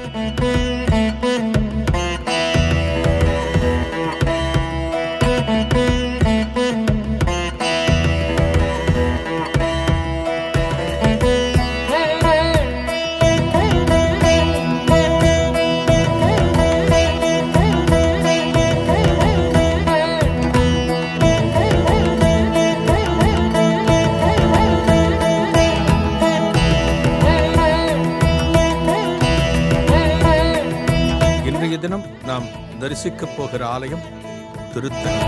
இன்றைய தினம் நாம் தரிசிக்கப் போகிற ஆலயம் திருத்தணி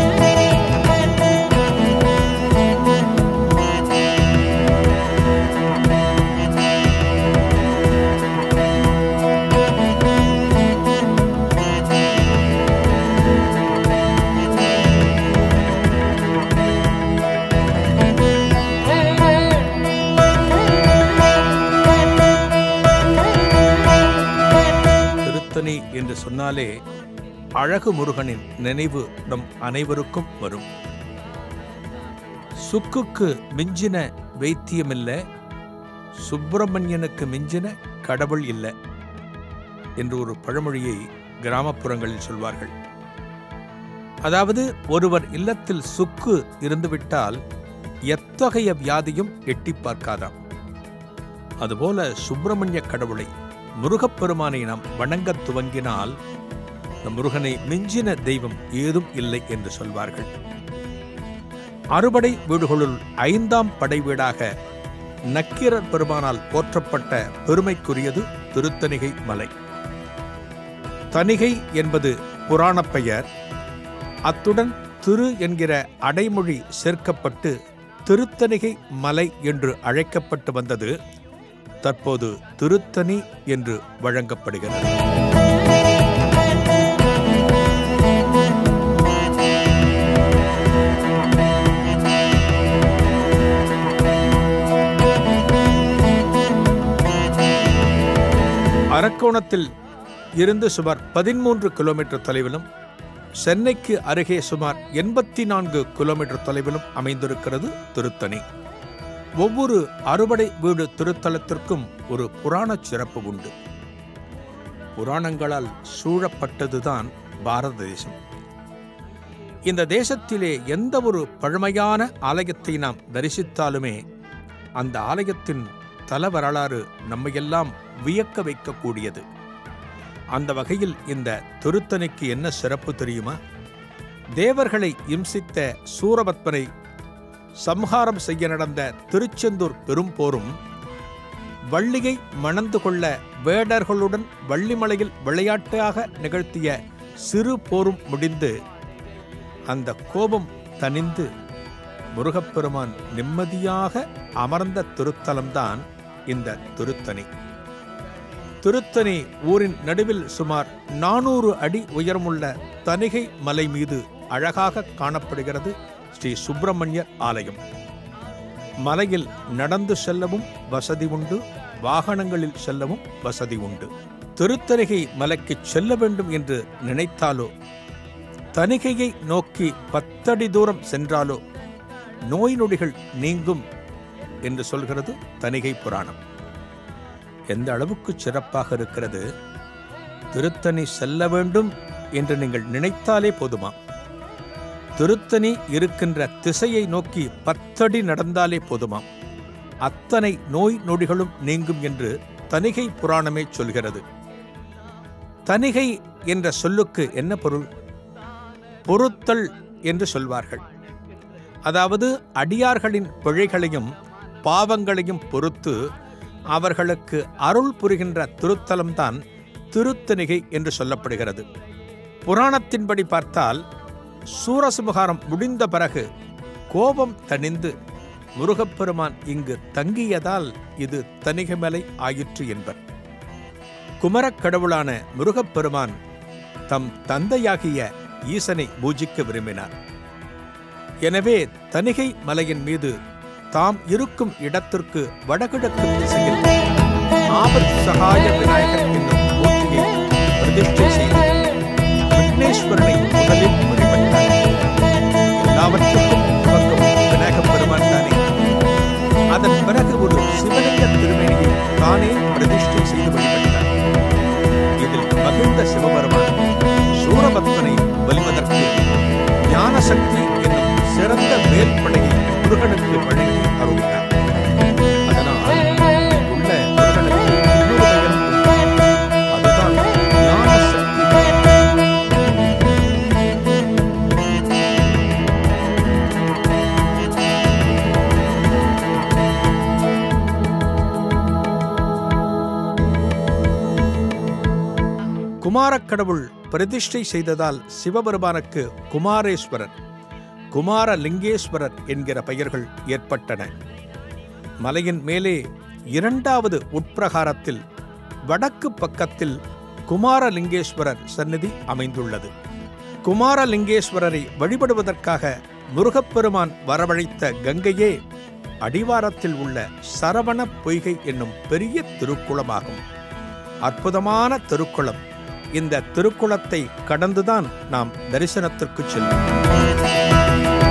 திருத்தணி என்று சொன்னாலே அழகு முருகனின் நினைவு நம் அனைவருக்கும் வரும் சுக்குக்கு மிஞ்சின வைத்தியமில்ல சுப்பிரமணியனுக்கு மிஞ்சின கடவுள் இல்லை என்று ஒரு பழமொழியை கிராமப்புறங்களில் சொல்வார்கள் அதாவது ஒருவர் இல்லத்தில் சுக்கு இருந்துவிட்டால் எத்தகைய வியாதியும் எட்டி பார்க்காதாம் அதுபோல சுப்பிரமணிய கடவுளை முருகப்பெருமானை நாம் வணங்கத் துவங்கினால் நம் முருகனை மிஞ்சின தெய்வம் ஏதும் இல்லை என்று சொல்வார்கள் அறுபடை வீடுகளுள் ஐந்தாம் படை வீடாக நக்கீரர் பெருமானால் போற்றப்பட்ட பெருமைக்குரியது திருத்தணிகை மலை தணிகை என்பது புராணப் பெயர் அத்துடன் திரு என்கிற அடைமொழி சேர்க்கப்பட்டு திருத்தணிகை மலை என்று அழைக்கப்பட்டு வந்தது தற்போது திருத்தணி என்று வழங்கப்படுகிறது அரக்கோணத்தில் இருந்து சுமார் பதிமூன்று கிலோமீட்டர் தொலைவிலும் சென்னைக்கு அருகே சுமார் எண்பத்தி நான்கு கிலோமீட்டர் தொலைவிலும் அமைந்திருக்கிறது திருத்தணி ஒவ்வொரு அறுபடை வீடு திருத்தலத்திற்கும் ஒரு புராண சிறப்பு உண்டு புராணங்களால் சூழப்பட்டதுதான் பாரத தேசம் இந்த தேசத்திலே எந்த ஒரு பழமையான ஆலயத்தை நாம் தரிசித்தாலுமே அந்த ஆலயத்தின் தல வரலாறு நம்மையெல்லாம் வியக்க வைக்கக்கூடியது அந்த வகையில் இந்த திருத்தணிக்கு என்ன சிறப்பு தெரியுமா தேவர்களை இம்சித்த சூரபத்மனை சம்ஹாரம் செய்ய நடந்த திருச்செந்தூர் பெரும்போரும் வள்ளியை மணந்து கொள்ள வேடர்களுடன் வள்ளிமலையில் விளையாட்டாக நிகழ்த்திய சிறு போரும் முடிந்து அந்த கோபம் தணிந்து முருகப்பெருமான் நிம்மதியாக அமர்ந்த திருத்தலம்தான் இந்த திருத்தணி திருத்தணி ஊரின் நடுவில் சுமார் நானூறு அடி உயரமுள்ள தணிகை மலை மீது அழகாக காணப்படுகிறது ஸ்ரீ சுப்பிரமணியர் ஆலயம் மலையில் நடந்து செல்லவும் வசதி உண்டு வாகனங்களில் செல்லவும் வசதி உண்டு திருத்தணிகை மலைக்கு செல்ல வேண்டும் என்று நினைத்தாலோ தணிகையை நோக்கி பத்தடி தூரம் சென்றாலோ நோய் நொடிகள் நீங்கும் என்று சொல்கிறது தணிகை புராணம் எந்த அளவுக்கு சிறப்பாக இருக்கிறது திருத்தணி செல்ல வேண்டும் என்று நீங்கள் நினைத்தாலே போதுமா திருத்தணி இருக்கின்ற திசையை நோக்கி பத்தடி நடந்தாலே போதுமாம் அத்தனை நோய் நொடிகளும் நீங்கும் என்று தணிகை புராணமே சொல்கிறது தணிகை என்ற சொல்லுக்கு என்ன பொருள் பொறுத்தல் என்று சொல்வார்கள் அதாவது அடியார்களின் பிழைகளையும் பாவங்களையும் பொறுத்து அவர்களுக்கு அருள் புரிகின்ற திருத்தலம்தான் திருத்தணிகை என்று சொல்லப்படுகிறது புராணத்தின்படி பார்த்தால் சூரசமுகாரம் முடிந்த பிறகு கோபம் தணிந்து முருகப்பெருமான் இங்கு தங்கியதால் இது தணிகைமலை ஆயிற்று என்பர் குமரக் கடவுளான முருகப்பெருமான் தம் தந்தையாகிய ஈசனை பூஜிக்க விரும்பினார் எனவே தணிகை மலையின் மீது தாம் இருக்கும் இடத்திற்கு வடகிழக்கு திசையில் ஆபத் சகாய விநாயகர் என்னும் மூர்த்தியை பிரதிஷ்டை செய்து விக்னேஸ்வரனை முதலில் வழிபட்டார் எல்லாவற்றுக்கும் துவக்கம் விநாயகப் பெருமான் தானே அதன் பிறகு ஒரு சிவலிங்க திருமேனியை தானே பிரதிஷ்டை செய்து வழிபட்டார் குமாரக்கடவுள் பிரதிஷ்டை செய்ததால் சிவபெருமானுக்கு குமாரேஸ்வரர் குமாரலிங்கேஸ்வரர் என்கிற பெயர்கள் ஏற்பட்டன மலையின் மேலே இரண்டாவது உட்பிரகாரத்தில் வடக்கு பக்கத்தில் குமாரலிங்கேஸ்வரர் சந்நிதி அமைந்துள்ளது குமாரலிங்கேஸ்வரரை வழிபடுவதற்காக முருகப்பெருமான் வரவழைத்த கங்கையே அடிவாரத்தில் உள்ள சரவண பொய்கை என்னும் பெரிய திருக்குளமாகும் அற்புதமான திருக்குளம் இந்த திருக்குளத்தை கடந்துதான் நாம் தரிசனத்திற்கு செல்வோம்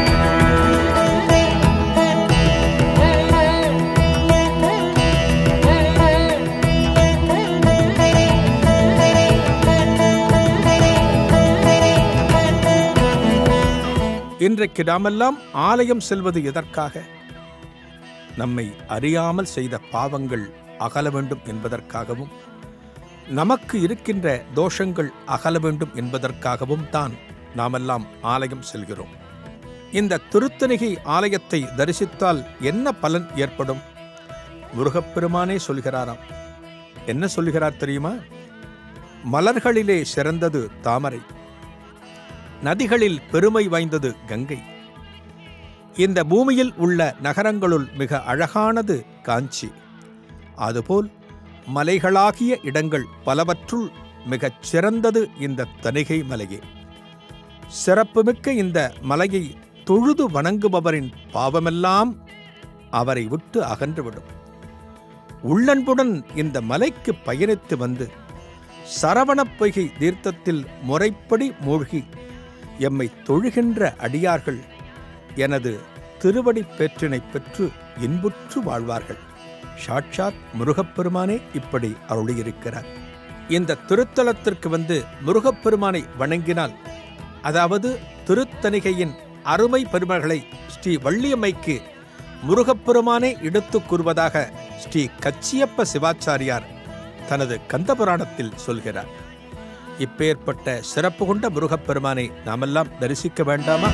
இன்றைக்கு நாமெல்லாம் ஆலயம் செல்வது எதற்காக நம்மை அறியாமல் செய்த பாவங்கள் அகல வேண்டும் என்பதற்காகவும் நமக்கு இருக்கின்ற தோஷங்கள் அகல வேண்டும் என்பதற்காகவும் தான் நாமெல்லாம் ஆலயம் செல்கிறோம் இந்த திருத்தணிகை ஆலயத்தை தரிசித்தால் என்ன பலன் ஏற்படும் முருகப்பெருமானே சொல்கிறாராம் என்ன சொல்கிறார் தெரியுமா மலர்களிலே சிறந்தது தாமரை நதிகளில் பெருமை வாய்ந்தது கங்கை இந்த பூமியில் உள்ள நகரங்களுள் மிக அழகானது காஞ்சி அதுபோல் மலைகளாகிய இடங்கள் பலவற்றுள் மிகச் சிறந்தது இந்த தணிகை மலையே சிறப்புமிக்க இந்த மலையை தொழுது வணங்குபவரின் பாவமெல்லாம் அவரை விட்டு அகன்றுவிடும் உள்ளன்புடன் இந்த மலைக்கு பயணித்து வந்து சரவணப் பொய்கை தீர்த்தத்தில் முறைப்படி மூழ்கி எம்மை தொழுகின்ற அடியார்கள் எனது திருவடி பேற்றினை பெற்று இன்புற்று வாழ்வார்கள் சாட்சாத் முருகப்பெருமானே இப்படி அருளியிருக்கிறார் இந்த திருத்தலத்திற்கு வந்து முருகப்பெருமானை வணங்கினால் அதாவது திருத்தணிகையின் அருமை பெருமகளை ஸ்ரீ வள்ளியம்மைக்கு முருகப்பெருமானே எடுத்துக் கூறுவதாக ஸ்ரீ கச்சியப்ப சிவாச்சாரியார் தனது கந்தபுராணத்தில் சொல்கிறார் இப்பேற்பட்ட சிறப்பு கொண்ட முருகப்பெருமானை நாமெல்லாம் தரிசிக்க வேண்டாமா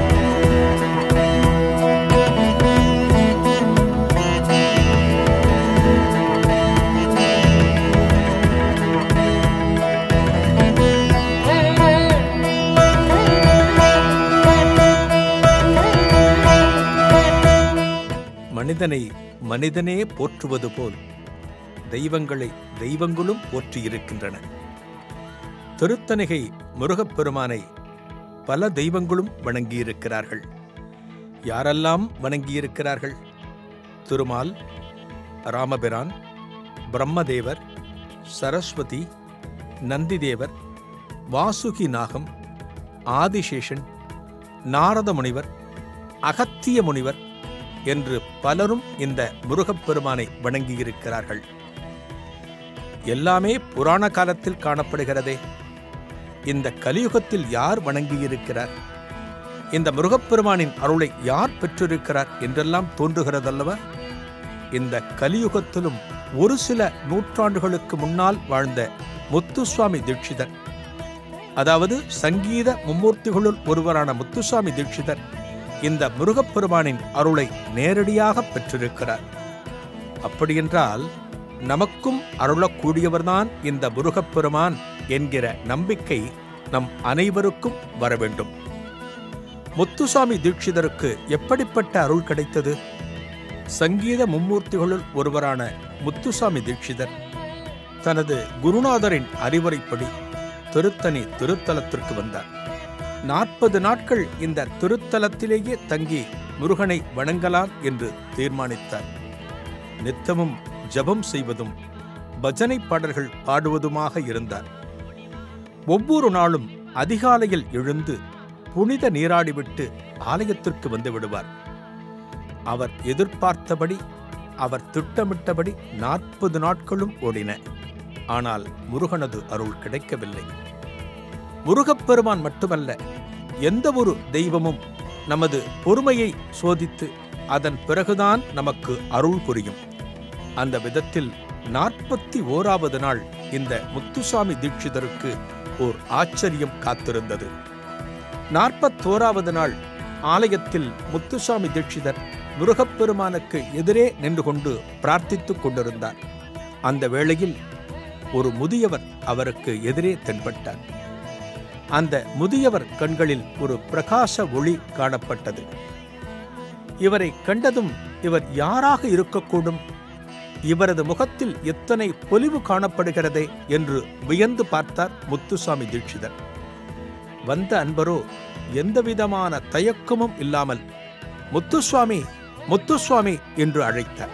மனிதனை மனிதனே போற்றுவது போல் தெய்வங்களை தெய்வங்களும் போற்றியிருக்கின்றன திருத்தணிகை முருகப்பெருமானை பல தெய்வங்களும் வணங்கியிருக்கிறார்கள் யாரெல்லாம் வணங்கியிருக்கிறார்கள் திருமால் ராமபிரான் பிரம்மதேவர் சரஸ்வதி நந்திதேவர் வாசுகி நாகம் ஆதிசேஷன் நாரத முனிவர் அகத்திய முனிவர் என்று பலரும் இந்த முருகப்பெருமானை வணங்கியிருக்கிறார்கள் எல்லாமே புராண காலத்தில் காணப்படுகிறதே இந்த கலியுகத்தில் யார் வணங்கியிருக்கிறார் இந்த முருகப்பெருமானின் அருளை யார் பெற்றிருக்கிறார் என்றெல்லாம் தோன்றுகிறதல்லவா இந்த கலியுகத்திலும் ஒரு சில நூற்றாண்டுகளுக்கு முன்னால் வாழ்ந்த முத்துசுவாமி தீட்சிதர் அதாவது சங்கீத மும்மூர்த்திகளுள் ஒருவரான முத்துசுவாமி தீட்சிதர் இந்த முருகப்பெருமானின் அருளை நேரடியாக பெற்றிருக்கிறார் அப்படியென்றால் நமக்கும் அருளக்கூடியவர்தான் இந்த முருகப்பெருமான் என்கிற நம்பிக்கை நம் அனைவருக்கும் வர வேண்டும் முத்துசாமி தீட்சிதருக்கு எப்படிப்பட்ட அருள் கிடைத்தது சங்கீத மும்மூர்த்திகளுள் ஒருவரான முத்துசாமி தீட்சிதர் தனது குருநாதரின் அறிவுரைப்படி திருத்தணி திருத்தலத்திற்கு வந்தார் நாற்பது நாட்கள் இந்த திருத்தலத்திலேயே தங்கி முருகனை வணங்கலாம் என்று தீர்மானித்தார் நித்தமும் ஜபம் செய்வதும் பஜனை பாடல்கள் பாடுவதுமாக இருந்தார் ஒவ்வொரு நாளும் அதிகாலையில் எழுந்து புனித நீராடிவிட்டு ஆலயத்திற்கு வந்து விடுவார் அவர் எதிர்பார்த்தபடி அவர் திட்டமிட்டபடி நாற்பது நாட்களும் ஓடின ஆனால் முருகனது அருள் கிடைக்கவில்லை முருகப்பெருமான் மட்டுமல்ல எந்த ஒரு தெய்வமும் நமது பொறுமையை சோதித்து அதன் பிறகுதான் நமக்கு அருள் புரியும் அந்த விதத்தில் நாற்பத்தி ஓராவது நாள் இந்த முத்துசாமி தீட்சிதருக்கு ஓர் ஆச்சரியம் காத்திருந்தது நாற்பத்தோராவது நாள் ஆலயத்தில் முத்துசாமி தீட்சிதர் முருகப்பெருமானுக்கு எதிரே நின்று கொண்டு பிரார்த்தித்துக் கொண்டிருந்தார் அந்த வேளையில் ஒரு முதியவர் அவருக்கு எதிரே தென்பட்டார் அந்த முதியவர் கண்களில் ஒரு பிரகாச ஒளி காணப்பட்டது இவரை கண்டதும் இவர் யாராக இருக்கக்கூடும் இவரது முகத்தில் எத்தனை பொலிவு காணப்படுகிறதே என்று வியந்து பார்த்தார் முத்துசாமி தீட்சிதர் வந்த அன்பரோ எந்தவிதமான தயக்கமும் இல்லாமல் முத்துசுவாமி முத்துசுவாமி என்று அழைத்தார்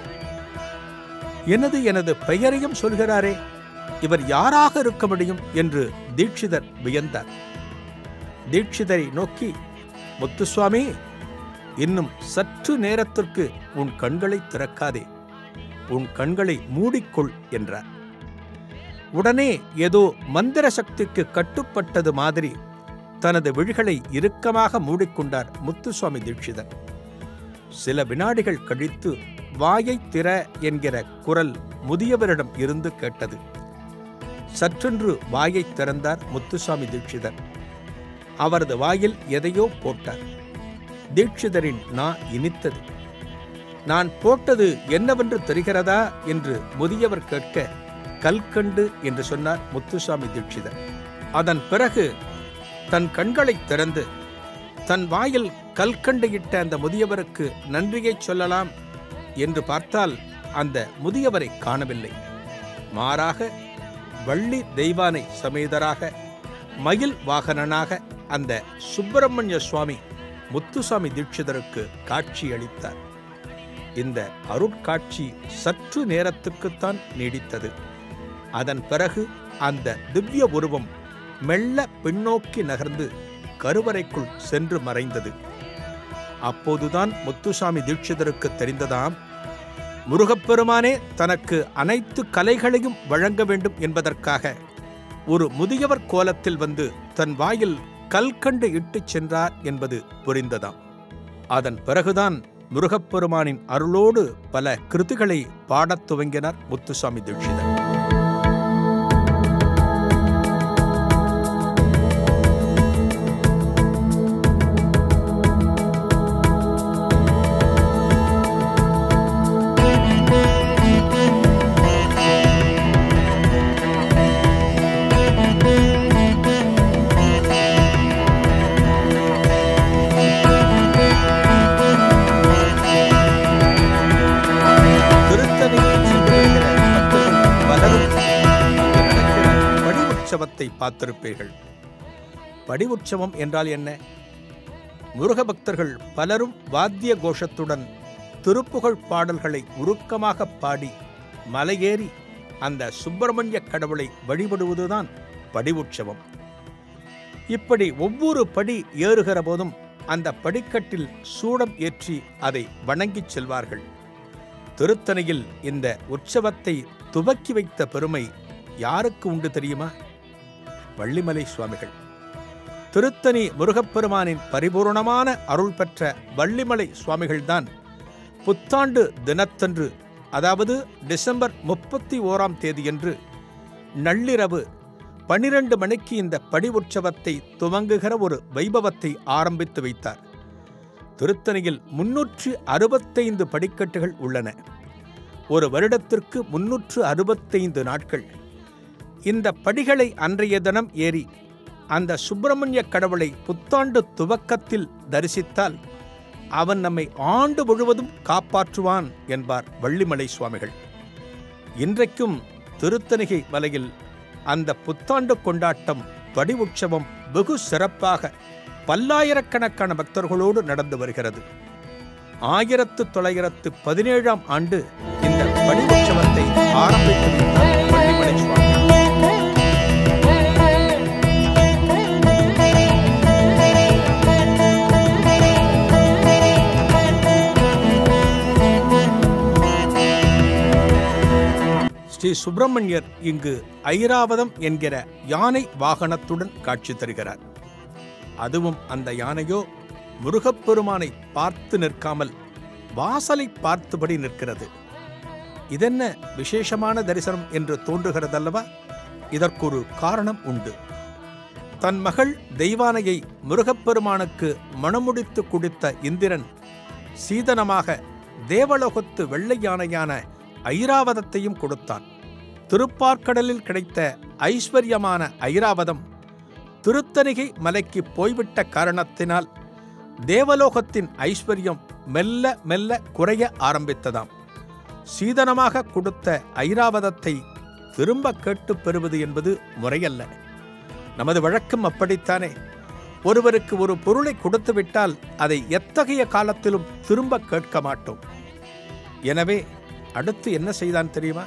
எனது எனது பெயரையும் சொல்கிறாரே இவர் யாராக இருக்க முடியும் என்று தீட்சிதர் வியந்தார் தீட்சிதரை நோக்கி முத்துசுவாமி இன்னும் சற்று நேரத்திற்கு உன் கண்களை திறக்காதே உன் கண்களை மூடிக்கொள் என்றார் உடனே ஏதோ மந்திர சக்திக்கு கட்டுப்பட்டது மாதிரி தனது விழிகளை இறுக்கமாக மூடிக்கொண்டார் முத்துசுவாமி தீட்சிதர் சில வினாடிகள் கழித்து வாயை திற என்கிற குரல் முதியவரிடம் இருந்து கேட்டது சற்றென்று வாயை திறந்தார் முத்துசாமி தீட்சிதர் அவரது வாயில் எதையோ போட்டார் தீட்சிதரின் நா இனித்தது நான் போட்டது என்னவென்று தெரிகிறதா என்று முதியவர் கேட்க கல்கண்டு என்று சொன்னார் முத்துசாமி தீட்சிதர் அதன் பிறகு தன் கண்களை திறந்து தன் வாயில் கல்கண்டு இட்ட அந்த முதியவருக்கு நன்றியைச் சொல்லலாம் என்று பார்த்தால் அந்த முதியவரை காணவில்லை மாறாக வள்ளி தெய்வானை சமேதராக மயில் வாகனனாக அந்த சுப்பிரமணிய சுவாமி முத்துசாமி தீட்சிதருக்கு காட்சி அளித்தார் இந்த அருட்காட்சி சற்று நேரத்துக்குத்தான் நீடித்தது அதன் பிறகு அந்த திவ்ய உருவம் மெல்ல பின்னோக்கி நகர்ந்து கருவறைக்குள் சென்று மறைந்தது அப்போதுதான் முத்துசாமி தீட்சிதருக்கு தெரிந்ததாம் முருகப்பெருமானே தனக்கு அனைத்து கலைகளையும் வழங்க வேண்டும் என்பதற்காக ஒரு முதியவர் கோலத்தில் வந்து தன் வாயில் கல்கண்டு இட்டுச் சென்றார் என்பது புரிந்ததாம் அதன் பிறகுதான் முருகப்பெருமானின் அருளோடு பல கிருதிகளை பாடத் துவங்கினார் முத்துசாமி தீட்சிதர் திருத்தணிக்கு சென்று வருகிற பக்தர்கள் பலரும் அங்கு நடக்கிற படி உற்சவத்தை பார்த்திருப்பீர்கள் படி உற்சவம் என்றால் என்ன முருக பக்தர்கள் பலரும் வாத்திய கோஷத்துடன் திருப்புகழ் பாடல்களை உருக்கமாக பாடி மலையேறி அந்த சுப்பிரமணிய கடவுளை வழிபடுவதுதான் படி உற்சவம் இப்படி ஒவ்வொரு படி ஏறுகிற போதும் அந்த படிக்கட்டில் சூடம் ஏற்றி அதை வணங்கிச் செல்வார்கள் திருத்தணியில் இந்த உற்சவத்தை துவக்கி வைத்த பெருமை யாருக்கு உண்டு தெரியுமா வள்ளிமலை சுவாமிகள் திருத்தணி முருகப்பெருமானின் பரிபூரணமான அருள் பெற்ற வள்ளிமலை சுவாமிகள்தான் புத்தாண்டு தினத்தன்று அதாவது டிசம்பர் முப்பத்தி ஓராம் தேதியன்று நள்ளிரவு பனிரெண்டு மணிக்கு இந்த படி உற்சவத்தை துவங்குகிற ஒரு வைபவத்தை ஆரம்பித்து வைத்தார் திருத்தணியில் முன்னூற்று அறுபத்தைந்து படிக்கட்டுகள் உள்ளன ஒரு வருடத்திற்கு முன்னூற்று அறுபத்தைந்து நாட்கள் இந்த படிகளை அன்றைய தினம் ஏறி அந்த சுப்பிரமணிய கடவுளை புத்தாண்டு துவக்கத்தில் தரிசித்தால் அவன் நம்மை ஆண்டு முழுவதும் காப்பாற்றுவான் என்பார் வள்ளிமலை சுவாமிகள் இன்றைக்கும் திருத்தணிகை மலையில் அந்த புத்தாண்டு கொண்டாட்டம் படி உற்சவம் வெகு சிறப்பாக பல்லாயிரக்கணக்கான பக்தர்களோடு நடந்து வருகிறது ஆயிரத்து தொள்ளாயிரத்து பதினேழாம் ஆண்டு இந்த படி உற்சவத்தை ஆரம்பித்து வைத்தார் வள்ளிமலை சுவாமி ஸ்ரீ சுப்பிரமணியர் இங்கு ஐராவதம் என்கிற யானை வாகனத்துடன் காட்சி தருகிறார் அதுவும் அந்த யானையோ முருகப்பெருமானை பார்த்து நிற்காமல் வாசலை பார்த்தபடி நிற்கிறது இதென்ன விசேஷமான தரிசனம் என்று தோன்றுகிறதல்லவா இதற்கொரு காரணம் உண்டு தன் மகள் தெய்வானையை முருகப்பெருமானுக்கு மணமுடித்து குடித்த இந்திரன் சீதனமாக தேவலோகத்து வெள்ளை யானையான ஐராவதத்தையும் கொடுத்தான் திருப்பார்க்கடலில் கிடைத்த ஐஸ்வர்யமான ஐராவதம் திருத்தணிகை மலைக்கு போய்விட்ட காரணத்தினால் தேவலோகத்தின் ஐஸ்வர்யம் மெல்ல மெல்ல குறைய ஆரம்பித்ததாம் சீதனமாக கொடுத்த ஐராவதத்தை திரும்ப கேட்டு பெறுவது என்பது முறையல்ல நமது வழக்கம் அப்படித்தானே ஒருவருக்கு ஒரு பொருளை கொடுத்துவிட்டால் அதை எத்தகைய காலத்திலும் திரும்ப கேட்க மாட்டோம் எனவே அடுத்து என்ன செய்தான் தெரியுமா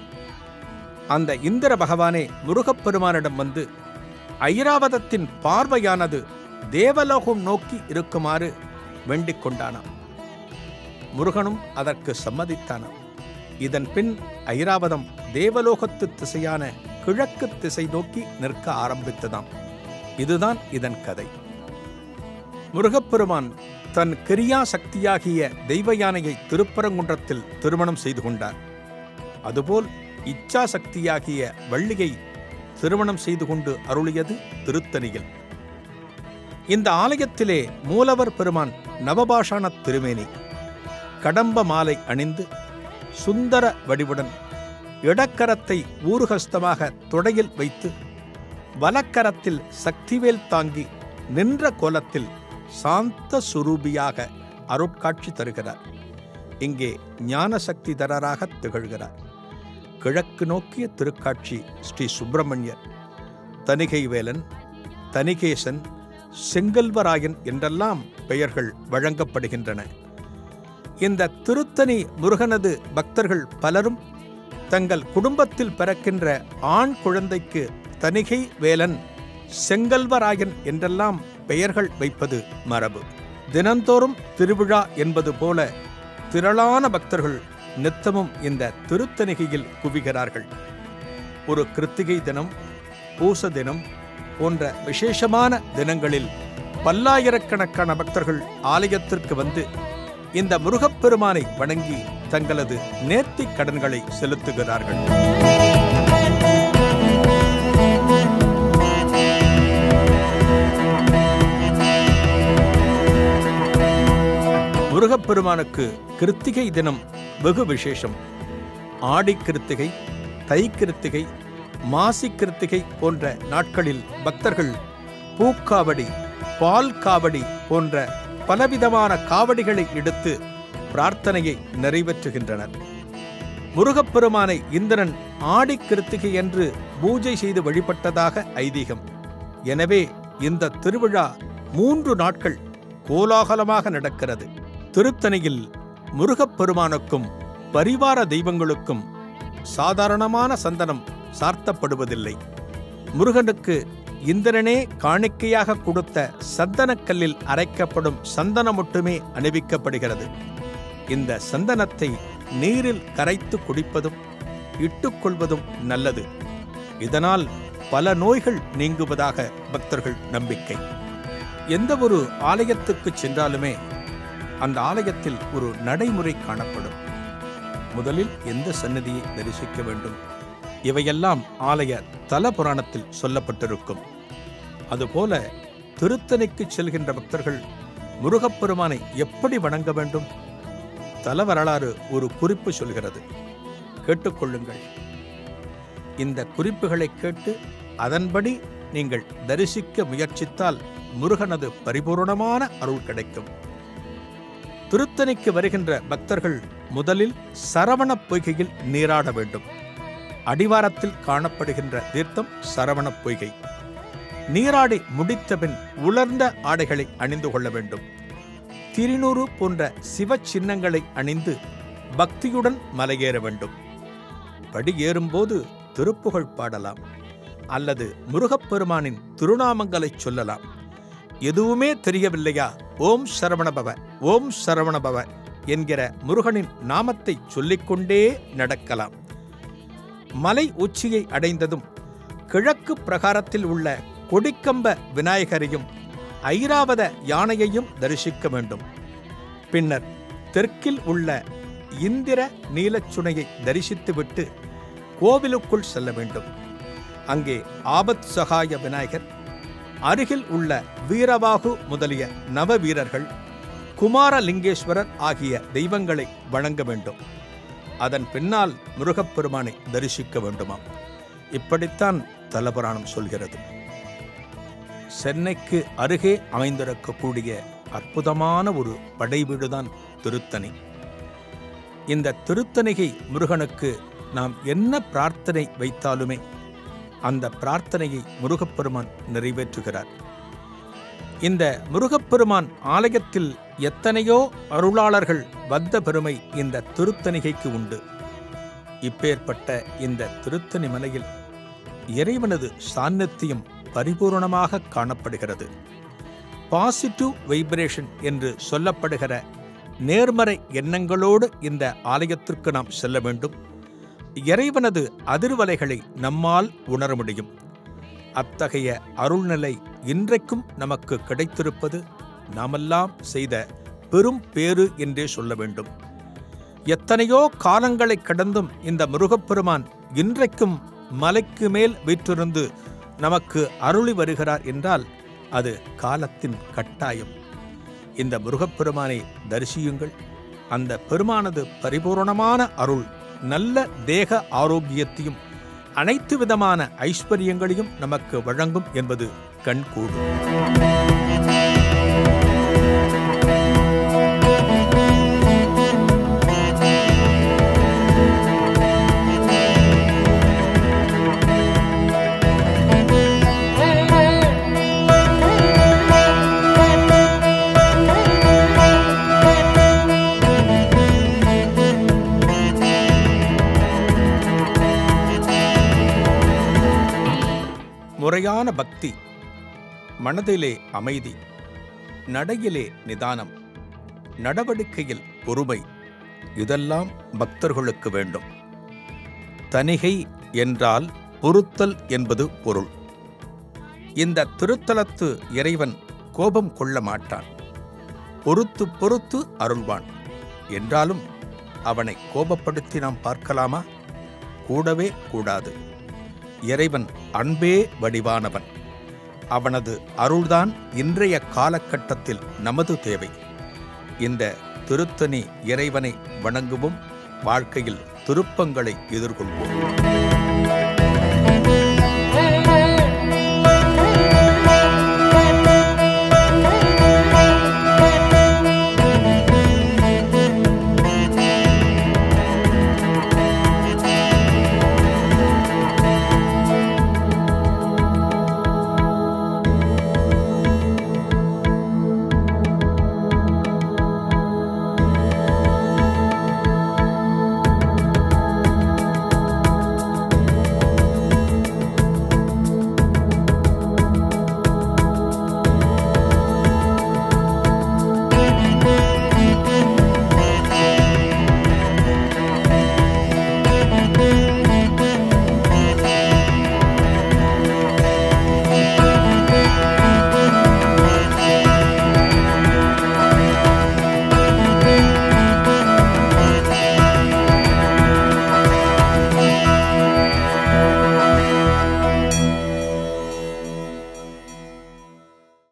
அந்த இந்திர பகவானே முருகப்பெருமானிடம் வந்து ஐராவதத்தின் பார்வையானது தேவலோகம் நோக்கி இருக்குமாறு வேண்டிக் கொண்டானாம் முருகனும் அதற்கு சம்மதித்தானாம் இதன் பின் ஐராவதம் தேவலோகத்து திசையான கிழக்கு திசை நோக்கி நிற்க ஆரம்பித்ததாம் இதுதான் இதன் கதை முருகப்பெருமான் தன் கிரியா சக்தியாகிய தெய்வ யானையை திருப்பரங்குன்றத்தில் திருமணம் செய்து கொண்டார் அதுபோல் இச்சா சக்தியாகிய வள்ளியை திருமணம் செய்து கொண்டு அருளியது திருத்தணியில் இந்த ஆலயத்திலே மூலவர் பெருமான் நவபாஷான திருமேனி கடம்ப மாலை அணிந்து சுந்தர வடிவுடன் இடக்கரத்தை ஊருகஸ்தமாக தொடையில் வைத்து வலக்கரத்தில் சக்திவேல் தாங்கி நின்ற கோலத்தில் சாந்த சுரூபியாக அருட்காட்சி தருகிறார் இங்கே ஞான சக்தி தரராக திகழ்கிறார் கிழக்கு நோக்கிய திருக்காட்சி ஸ்ரீ சுப்பிரமணியர் தணிகை வேலன் தனிகேசன் செங்கல்வராயன் என்றெல்லாம் பெயர்கள் வழங்கப்படுகின்றன இந்த திருத்தணி முருகனது பக்தர்கள் பலரும் தங்கள் குடும்பத்தில் பிறக்கின்ற ஆண் குழந்தைக்கு தணிகை வேலன் செங்கல்வராயன் என்றெல்லாம் பெயர்கள் வைப்பது மரபு தினந்தோறும் திருவிழா என்பது போல திரளான பக்தர்கள் நித்தமும் இந்த திருத்தணிகையில் குவிகிறார்கள் ஒரு கிருத்திகை தினம் பூச தினம் போன்ற விசேஷமான தினங்களில் பல்லாயிரக்கணக்கான பக்தர்கள் ஆலயத்திற்கு வந்து இந்த முருகப்பெருமானை வணங்கி தங்களது நேர்த்திக் கடன்களை செலுத்துகிறார்கள் முருகப்பெருமானுக்கு கிருத்திகை தினம் வெகு விசேஷம் ஆடி கிருத்திகை தை கிருத்திகை மாசி கிருத்திகை போன்ற நாட்களில் பக்தர்கள் பூக்காவடி பால் காவடி போன்ற பலவிதமான காவடிகளை எடுத்து பிரார்த்தனையை நிறைவேற்றுகின்றனர் முருகப்பெருமானை இந்திரன் ஆடி கிருத்திகை என்று பூஜை செய்து வழிபட்டதாக ஐதீகம் எனவே இந்த திருவிழா மூன்று நாட்கள் கோலாகலமாக நடக்கிறது திருத்தணியில் முருகப்பெருமானுக்கும் பரிவார தெய்வங்களுக்கும் சாதாரணமான சந்தனம் சார்த்தப்படுவதில்லை முருகனுக்கு இந்திரனே காணிக்கையாக கொடுத்த சந்தனக்கல்லில் அரைக்கப்படும் சந்தனம் மட்டுமே அணிவிக்கப்படுகிறது இந்த சந்தனத்தை நீரில் கரைத்து குடிப்பதும் இட்டுக்கொள்வதும் நல்லது இதனால் பல நோய்கள் நீங்குவதாக பக்தர்கள் நம்பிக்கை எந்த ஒரு ஆலயத்துக்கு சென்றாலுமே அந்த ஆலயத்தில் ஒரு நடைமுறை காணப்படும் முதலில் எந்த சன்னதியை தரிசிக்க வேண்டும் இவையெல்லாம் ஆலய தல புராணத்தில் சொல்லப்பட்டிருக்கும் அதுபோல திருத்தணிக்கு செல்கின்ற பக்தர்கள் முருகப்பெருமானை எப்படி வணங்க வேண்டும் தல வரலாறு ஒரு குறிப்பு சொல்கிறது கேட்டுக்கொள்ளுங்கள் இந்த குறிப்புகளை கேட்டு அதன்படி நீங்கள் தரிசிக்க முயற்சித்தால் முருகனது பரிபூரணமான அருள் கிடைக்கும் திருத்தணிக்கு வருகின்ற பக்தர்கள் முதலில் சரவணப் பொய்கையில் நீராட வேண்டும் அடிவாரத்தில் காணப்படுகின்ற தீர்த்தம் சரவணப் பொய்கை நீராடி முடித்தபின் உலர்ந்த ஆடைகளை அணிந்து கொள்ள வேண்டும் திருநூறு போன்ற சிவ சின்னங்களை அணிந்து பக்தியுடன் மலையேற வேண்டும் படி ஏறும்போது திருப்புகழ் பாடலாம் அல்லது முருகப்பெருமானின் திருநாமங்களை சொல்லலாம் எதுவுமே தெரியவில்லையா ஓம் சரவணபவ ஓம் சரவணபவ என்கிற முருகனின் நாமத்தை சொல்லிக்கொண்டே நடக்கலாம் மலை உச்சியை அடைந்ததும் கிழக்கு பிரகாரத்தில் உள்ள கொடிக்கம்ப விநாயகரையும் ஐராவத யானையையும் தரிசிக்க வேண்டும் பின்னர் தெற்கில் உள்ள இந்திர நீலச்சுனையை தரிசித்துவிட்டு கோவிலுக்குள் செல்ல வேண்டும் அங்கே ஆபத் சகாய விநாயகர் அருகில் உள்ள வீரபாகு முதலிய நவ வீரர்கள் குமாரலிங்கேஸ்வரர் ஆகிய தெய்வங்களை வணங்க வேண்டும் அதன் பின்னால் முருகப்பெருமானை தரிசிக்க வேண்டுமாம் இப்படித்தான் தலபுராணம் சொல்கிறது சென்னைக்கு அருகே அமைந்திருக்கக்கூடிய அற்புதமான ஒரு படைவீடுதான் திருத்தணி இந்த திருத்தணிகை முருகனுக்கு நாம் என்ன பிரார்த்தனை வைத்தாலுமே அந்த பிரார்த்தனையை முருகப்பெருமான் நிறைவேற்றுகிறார் இந்த முருகப்பெருமான் ஆலயத்தில் எத்தனையோ அருளாளர்கள் வந்த பெருமை இந்த திருத்தணிகைக்கு உண்டு இப்பேற்பட்ட இந்த திருத்தணி மலையில் இறைவனது சாநித்தியம் பரிபூரணமாக காணப்படுகிறது பாசிட்டிவ் வைப்ரேஷன் என்று சொல்லப்படுகிற நேர்மறை எண்ணங்களோடு இந்த ஆலயத்திற்கு நாம் செல்ல வேண்டும் இறைவனது அதிர்வலைகளை நம்மால் உணர முடியும் அத்தகைய அருள்நிலை இன்றைக்கும் நமக்கு கிடைத்திருப்பது நாமெல்லாம் செய்த பெரும் பேறு என்றே சொல்ல வேண்டும் எத்தனையோ காலங்களை கடந்தும் இந்த முருகப்பெருமான் இன்றைக்கும் மலைக்கு மேல் வீற்றிருந்து நமக்கு அருளி வருகிறார் என்றால் அது காலத்தின் கட்டாயம் இந்த முருகப்பெருமானை தரிசியுங்கள் அந்த பெருமானது பரிபூரணமான அருள் நல்ல தேக ஆரோக்கியத்தையும் அனைத்து விதமான ஐஸ்வர்யங்களையும் நமக்கு வழங்கும் என்பது கண்கூடு முறையான பக்தி மனதிலே அமைதி நடையிலே நிதானம் நடவடிக்கையில் பொறுமை இதெல்லாம் பக்தர்களுக்கு வேண்டும் தணிகை என்றால் பொறுத்தல் என்பது பொருள் இந்த திருத்தலத்து இறைவன் கோபம் கொள்ள மாட்டான் பொறுத்து பொறுத்து அருள்வான் என்றாலும் அவனை கோபப்படுத்தி நாம் பார்க்கலாமா கூடவே கூடாது இறைவன் அன்பே வடிவானவன் அவனது அருள்தான் இன்றைய காலகட்டத்தில் நமது தேவை இந்த திருத்தணி இறைவனை வணங்குவோம் வாழ்க்கையில் திருப்பங்களை எதிர்கொள்வோம்